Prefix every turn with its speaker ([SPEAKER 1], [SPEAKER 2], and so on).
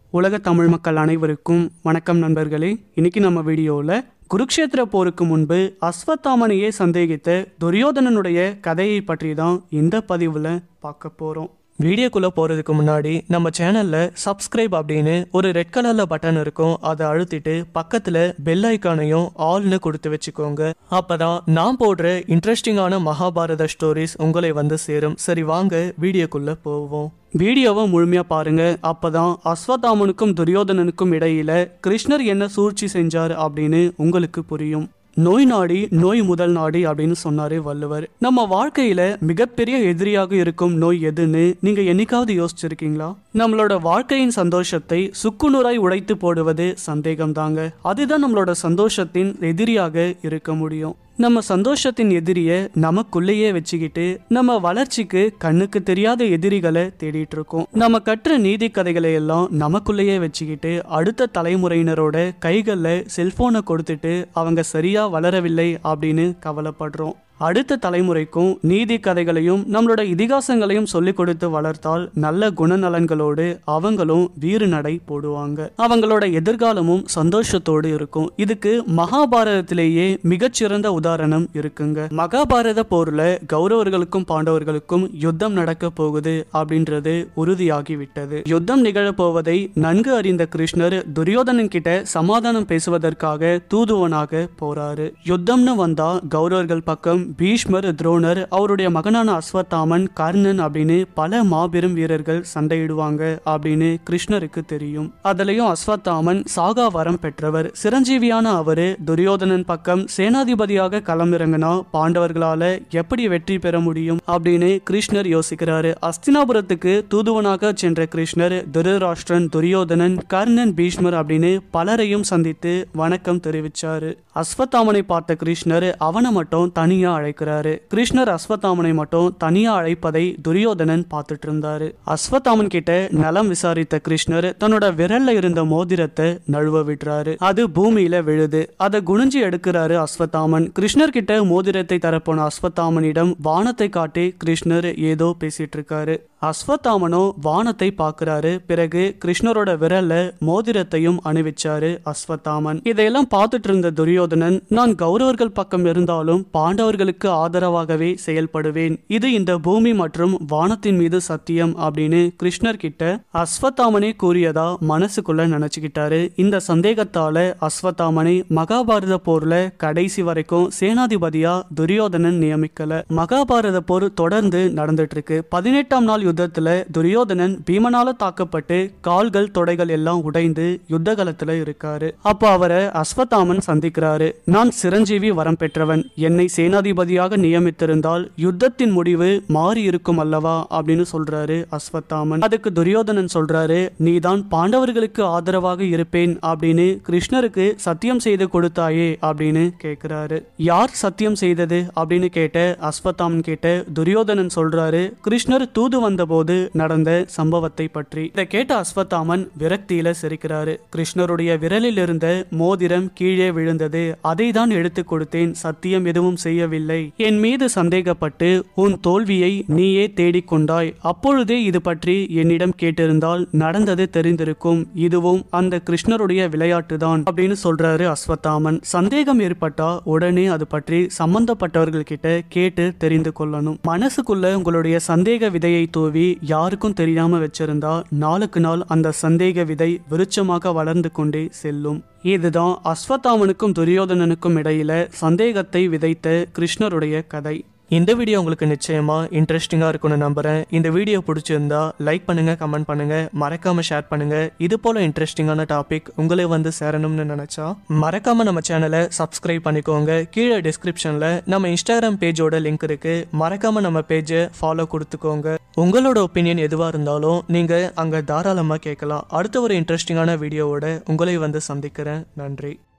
[SPEAKER 1] உலக தமிழ் மக்கள் அனைவருக்கும் வணக்கம் நண்பர்களே இன்னைக்கு நம்ம வீடியோவில் குருக்ஷேத்திர போருக்கு முன்பு அஸ்வத்தாமனையே சந்தேகித்த துரியோதனனுடைய கதையை பற்றி தான் இந்த பதிவில் பார்க்க போகிறோம்
[SPEAKER 2] வீடியோக்குள்ளே போகிறதுக்கு முன்னாடி நம்ம சேனலில் சப்ஸ்கிரைப் அப்படின்னு ஒரு ரெட் கலரில் பட்டன் இருக்கும் அதை அழுத்திட்டு பக்கத்தில் பெல் ஐக்கானையும் ஆல்னு கொடுத்து வச்சுக்கோங்க அப்போ தான் நான் போடுற இன்ட்ரெஸ்டிங்கான மகாபாரத ஸ்டோரிஸ் உங்களை வந்து சேரும் சரி வாங்க வீடியோக்குள்ளே போவோம்
[SPEAKER 1] வீடியோவை முழுமையாக பாருங்க அப்பதான் அஸ்வத்தாமனுக்கும் துரியோதனனுக்கும் இடையில கிருஷ்ணர் என்ன சூழ்ச்சி செஞ்சார் அப்படின்னு உங்களுக்கு புரியும் நோய் நாடி நோய் முதல் நாடி அப்படின்னு சொன்னாரு வள்ளுவர் நம்ம வாழ்க்கையில மிகப்பெரிய எதிரியாக இருக்கும் நோய் எதுன்னு நீங்க என்னைக்காவது யோசிச்சிருக்கீங்களா நம்மளோட வாழ்க்கையின் சந்தோஷத்தை சுக்குநூறாய் உடைத்து போடுவது சந்தேகம் தாங்க அதுதான் நம்மளோட சந்தோஷத்தின் எதிரியாக இருக்க முடியும் நம்ம சந்தோஷத்தின் எதிரியை நமக்குள்ளேயே வச்சுக்கிட்டு நம்ம வளர்ச்சிக்கு கண்ணுக்கு தெரியாத எதிரிகளை தேடிட்டு இருக்கோம் நம்ம கற்ற நீதி கதைகளை எல்லாம் நமக்குள்ளேயே வச்சுக்கிட்டு அடுத்த தலைமுறையினரோட கைகளில் செல்போனை கொடுத்துட்டு அவங்க சரியா வளரவில்லை அப்படின்னு கவலைப்படுறோம் அடுத்த தலைமுறைக்கும் நீதி கதைகளையும் நம்மளோட இதிகாசங்களையும் சொல்லிக் கொடுத்து வளர்த்தால் நல்ல குணநலன்களோடு அவங்களும் வீறு நடை போடுவாங்க அவங்களோட எதிர்காலமும் சந்தோஷத்தோடு இருக்கும் இதுக்கு மகாபாரதத்திலேயே மிகச்சிறந்த உதாரணம் இருக்குங்க மகாபாரத போர்ல கௌரவர்களுக்கும் பாண்டவர்களுக்கும் யுத்தம் நடக்க போகுது அப்படின்றது உறுதியாகிவிட்டது யுத்தம் நிகழப் போவதை நன்கு அறிந்த கிருஷ்ணர் துரியோதனன் கிட்ட சமாதானம் பேசுவதற்காக தூதுவனாக போறாரு யுத்தம்னு வந்தா கௌரவர்கள் பக்கம் பீஷ்மர் துரோணர் அவருடைய மகனான அஸ்வத்தாமன் கர்ணன் அப்படின்னு பல மாபெரும் வீரர்கள் சண்டையிடுவாங்க அப்படின்னு கிருஷ்ணருக்கு தெரியும் அதுலயும் அஸ்வத்தாமன் சாகா வரம் பெற்றவர் சிரஞ்சீவியான அவரு துரியோதனன் பக்கம் சேனாதிபதியாக களமிறங்கினா பாண்டவர்களால எப்படி வெற்றி பெற முடியும் அப்படின்னு கிருஷ்ணர் யோசிக்கிறாரு அஸ்தினாபுரத்துக்கு தூதுவனாக சென்ற கிருஷ்ணர் திருராஷ்டிரன் துரியோதனன் கர்ணன் பீஷ்மர் அப்படின்னு பலரையும் சந்தித்து வணக்கம் தெரிவிச்சாரு அஸ்வத்தாமனை பார்த்த கிருஷ்ணர் அவனை மட்டும் தனியா அழைக்கிறாரு கிருஷ்ணர் அஸ்வத்தாமனை மட்டும் தனியா அழைப்பதை துரியோதனன் பார்த்துட்டு இருந்தாரு அஸ்வத்தாமன் கிட்ட நலம் விசாரித்த கிருஷ்ணர் தன்னோட விரல்ல இருந்த மோதிரத்தை நழுவ விடுறாரு அது பூமியில விழுது அதை குனிஞ்சு எடுக்கிறாரு அஸ்வத்தாமன் கிருஷ்ணர் கிட்ட மோதிரத்தை தரப்போன அஸ்வத்தாமனிடம் வானத்தை காட்டி கிருஷ்ணர் ஏதோ பேசிட்டு இருக்காரு அஸ்வத்தாமனோ வானத்தை பார்க்கறாரு பிறகு கிருஷ்ணரோட விரல்ல மோதிரத்தையும் அணிவிச்சாரு அஸ்வத்தாமன் இதையெல்லாம் பார்த்துட்டு இருந்த துரியோதனன் நான் கௌரவர்கள் பக்கம் இருந்தாலும் பாண்டவர்களுக்கு ஆதரவாகவே செயல்படுவேன் இது இந்த பூமி மற்றும் வானத்தின் மீது சத்தியம் அப்படின்னு கிருஷ்ணர் கிட்ட அஸ்வத்தாமனே கூறியதா மனசுக்குள்ள நினைச்சுக்கிட்டாரு இந்த சந்தேகத்தால அஸ்வத்தாமனை மகாபாரத போர்ல கடைசி வரைக்கும் சேனாதிபதியா துரியோதனன் நியமிக்கல மகாபாரத போர் தொடர்ந்து நடந்துட்டு இருக்கு பதினெட்டாம் நாள் யுத்தத்துல துரியோதனன் பீமனால தாக்கப்பட்டு கால்கள் தொடைகள் எல்லாம் உடைந்து யுத்த களத்துல இருக்காரு அப்போ அவரை அஸ்வத்தாமன் சந்திக்கிறாரு நான் சிரஞ்சீவி வரம் பெற்றவன் என்னை சேனாதிபதியாக நியமித்திருந்தால் யுத்தத்தின் முடிவு மாறி இருக்கும் அல்லவா அப்படின்னு சொல்றாரு அஸ்வத்தாமன் அதுக்கு துரியோதனன் சொல்றாரு நீதான் பாண்டவர்களுக்கு ஆதரவாக இருப்பேன் அப்படின்னு கிருஷ்ணருக்கு சத்தியம் செய்து கொடுத்தாயே அப்படின்னு கேட்கிறாரு யார் சத்தியம் செய்தது அப்படின்னு கேட்ட அஸ்வத்தாமன் கேட்ட துரியோதனன் சொல்றாரு கிருஷ்ணர் தூது வந்தபோது நடந்த சம்பவத்தை பற்றி இதை கேட்ட அஸ்வத்தாமன் விரக்தியில சிரிக்கிறாரு கிருஷ்ணருடைய விரலில் இருந்த மோதிரம் கீழே விழுந்தது அதை தான் எடுத்து கொடுத்தேன் சத்தியம் எதுவும் செய்யவில்லை என் மீது சந்தேகப்பட்டு உன் தோல்வியை நீயே தேடிக்கொண்டாய் அப்பொழுதே இது பற்றி என்னிடம் கேட்டிருந்தால் நடந்தது தெரிந்திருக்கும் இதுவும் அந்த கிருஷ்ணருடைய விளையாட்டுதான் அப்படின்னு சொல்றாரு அஸ்வத்தாமன் சந்தேகம் ஏற்பட்டா உடனே அது பற்றி சம்பந்தப்பட்டவர்கள் கிட்ட கேட்டு தெரிந்து கொள்ளணும் மனசுக்குள்ள உங்களுடைய சந்தேக விதையை தூவி யாருக்கும் தெரியாம வச்சிருந்தா நாளுக்கு நாள் அந்த சந்தேக விதை விருட்சமாக வளர்ந்து கொண்டே செல்லும் இதுதான் அஸ்வத்தாமனுக்கும் துரியோதனனுக்கும் இடையில சந்தேகத்தை விதைத்த கிருஷ்ணருடைய கதை
[SPEAKER 2] இந்த வீடியோ உங்களுக்கு நிச்சயமா இன்ட்ரெஸ்டிங்காக இருக்கும்னு நம்புறேன் இந்த வீடியோ பிடிச்சிருந்தா லைக் பண்ணுங்க கமெண்ட் பண்ணுங்க மறக்காம ஷேர் பண்ணுங்க இது போல இன்ட்ரெஸ்டிங்கான டாபிக் உங்களை வந்து சேரணும்னு நினைச்சா மறக்காம நம்ம சேனலை சப்ஸ்கிரைப் பண்ணிக்கோங்க கீழே டிஸ்கிரிப்ஷன்ல நம்ம இன்ஸ்டாகிராம் பேஜோட லிங்க் இருக்கு மறக்காம நம்ம பேஜை ஃபாலோ கொடுத்துக்கோங்க உங்களோட ஒப்பீனியன் எதுவாக இருந்தாலும் நீங்க அங்க தாராளமாக கேட்கலாம் அடுத்த ஒரு இன்ட்ரெஸ்டிங்கான வீடியோவோட உங்களை வந்து சந்திக்கிறேன் நன்றி